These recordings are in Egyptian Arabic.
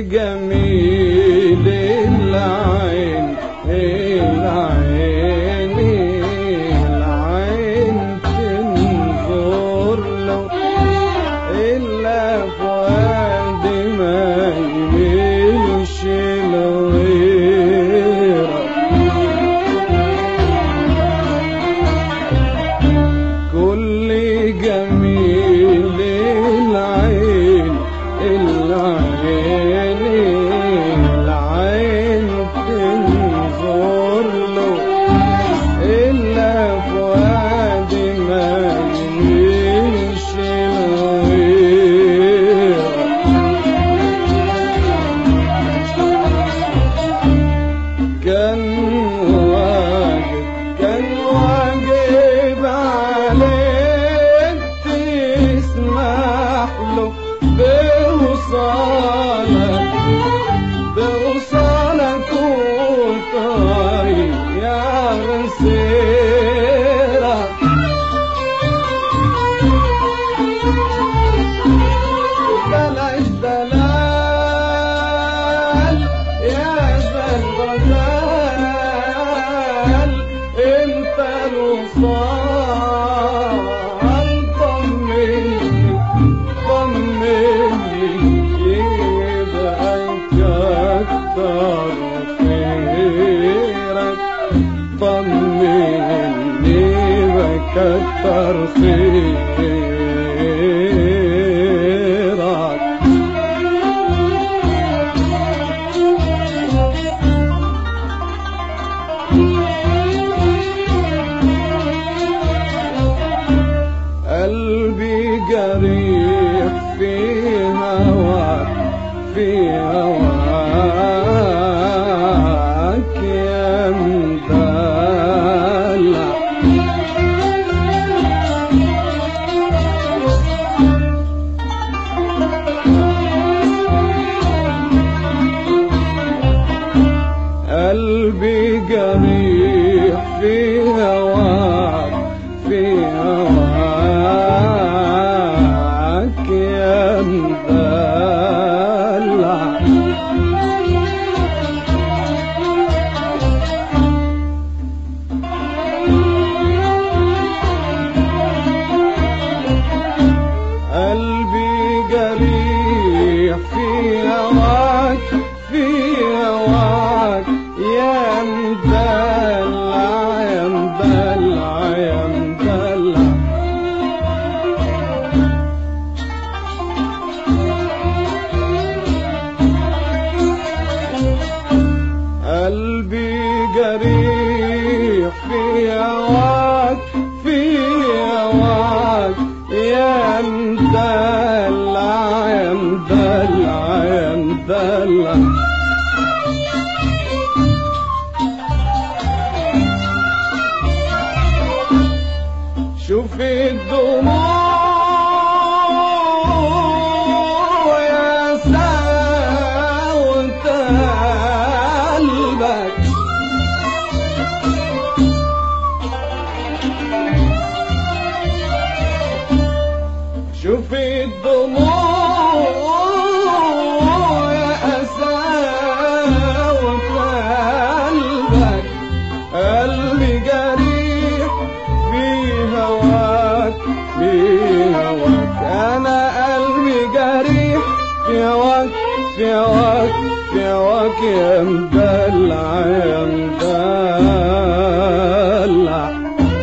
جميل العين العين العين تنظر له إلا فؤاد ما يميلش لغيرك كل جميل العين العين العين تنظر له إلا فؤاد ما يميلش لغيرك كان واجب كان واجب عليك تسمح له بوصالك بوصالك وطريق يا مسيرك بلاش دلال يا زلزال انت الوصال طمني طمني يبقى يكتر خيرك طمني بكتر خيرك قلبي جريح في هواك في هواك يا مدلع قلبي جريح في هواك في هواك يا مدلع قلبي جريح في هواك في هواك يا مدلع يا مدلع يا مدلع قلبي جريح في هواك في هواك يا مدلع يا مدلع يا مدلع شوف الدموع يا ساوت قلبك شوف الدموع يا أساوت قلبك قلبي جريح في هواك في هواك أنا قلبي جريح في هواك في هواك في هواك يا مدلع يا مدلع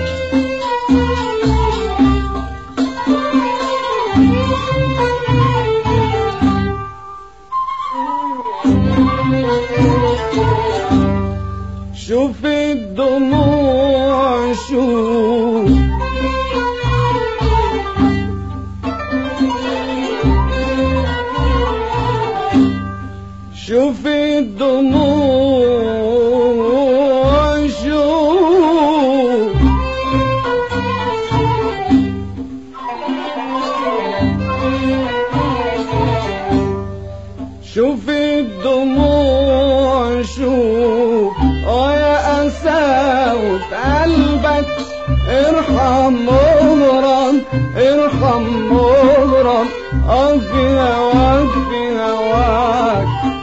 شوف الدموع شوف شوف الدموع شوف شوف الدموع شوف اه يا أساوت قلبك ارحم مغرم ارحم مغرم اه في هواك في هواك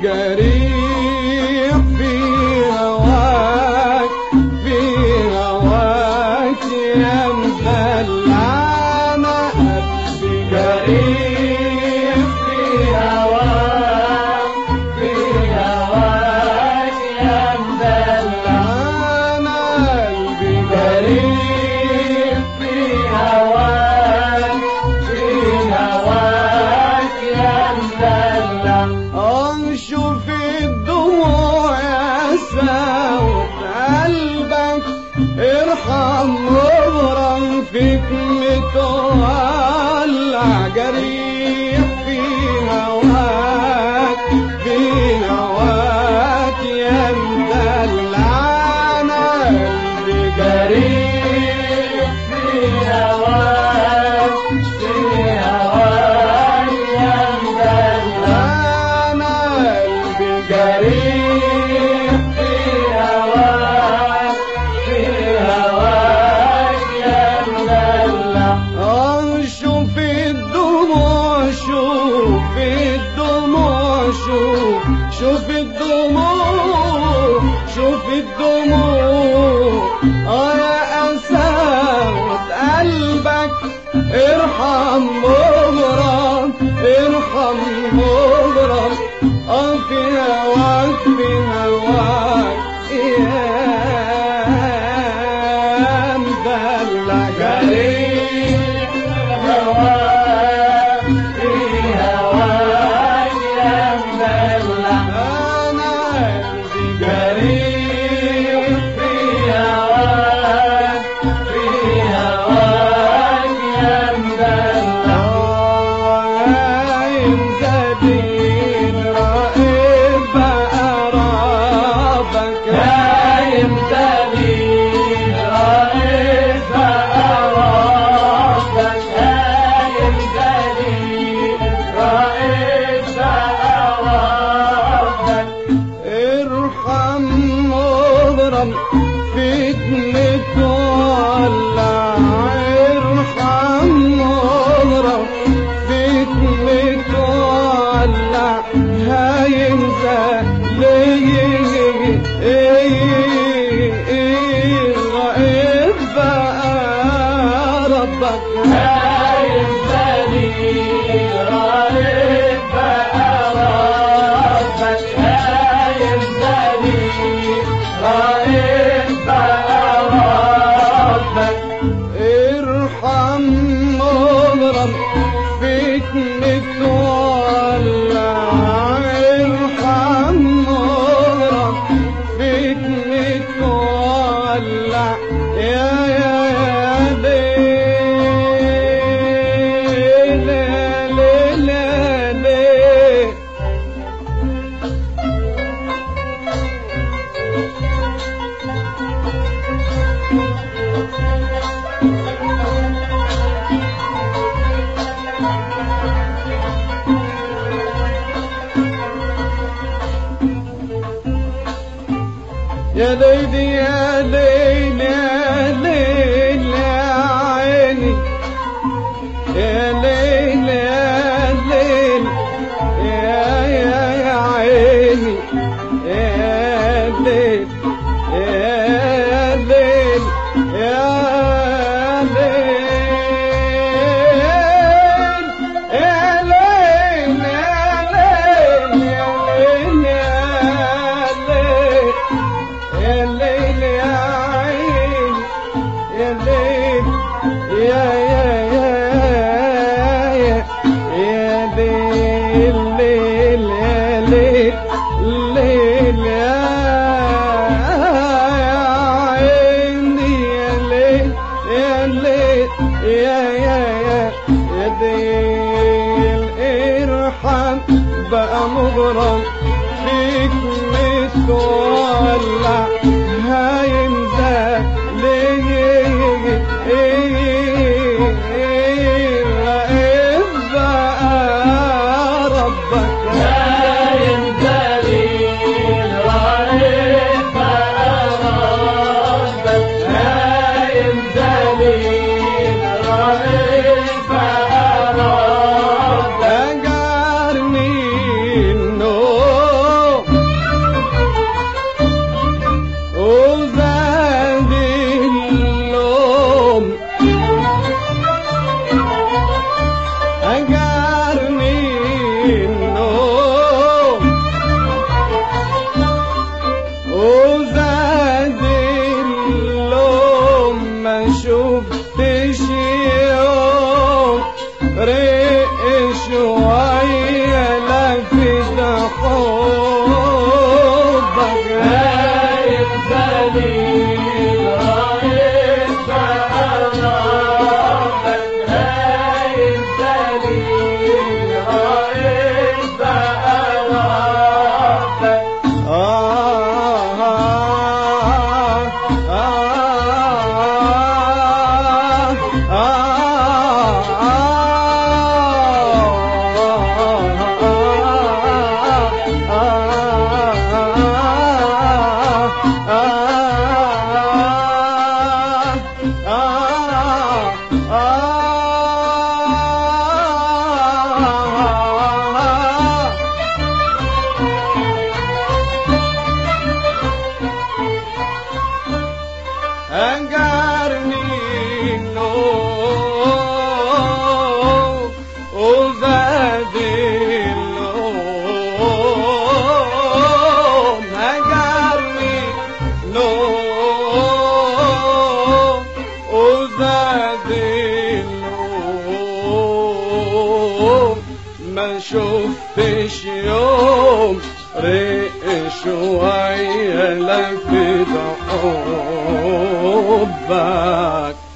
جريح في هواك في هواك يا مدلعنا قلبي جريح في هواك في هواك يا مدلعنا قلبي جريح في هواك في هواك يا مدلع انشوف الدموع يا ساوت قلبك ارحم وغرم فيك متولع جريح في هواك في هواك يا مدلعنا قلبي جريح في هواك في هواك يا مدلعنا قلبي جريح في هواك في هواك يا مدلع شوف الدموع شوف الدموع شوف شوف الدموع شوف الدموع اه يا أساوة قلبك ارحم مغرم ارحم مغرم اه في هواك في هواك يا مدلع جريح هواك في هواك يا مدلع انا قلبي جريح في هواك في هواك يا مدلع عين زبين رائب أرابك عين زبين رائب أرابك عين زبين رائب أرابك ارحم مغرم فيك متولع ارحم مغرم فيك متولع هينزل غائب بقى ربك هينزل غائب بقى ربك هينزل غائب بقى ربك ارحم مغرم فيك متولع ارحم مغرم فيك متولع يا يا يا ليل ليل ليل يا ليل يا ليل يا ليل يا عيني يا ليل يا ليل يا يا يا عيني يا ليل يا ليل يا ليل يا ليل يا ليل يا ليل يا ليل يا ليل يا عين يا ليل يا يا يا يا يا ليل ليل يا ليل ليل يا عيني يا ليل يا ليل يا يا يا يا ليل ارحم بقى مغرم فيك متولع هينزل ليه غائب بقى ربك هينزل غائب بقى ربك هينزل غائب بقى ربك أجرني النوم شوية لفت حبك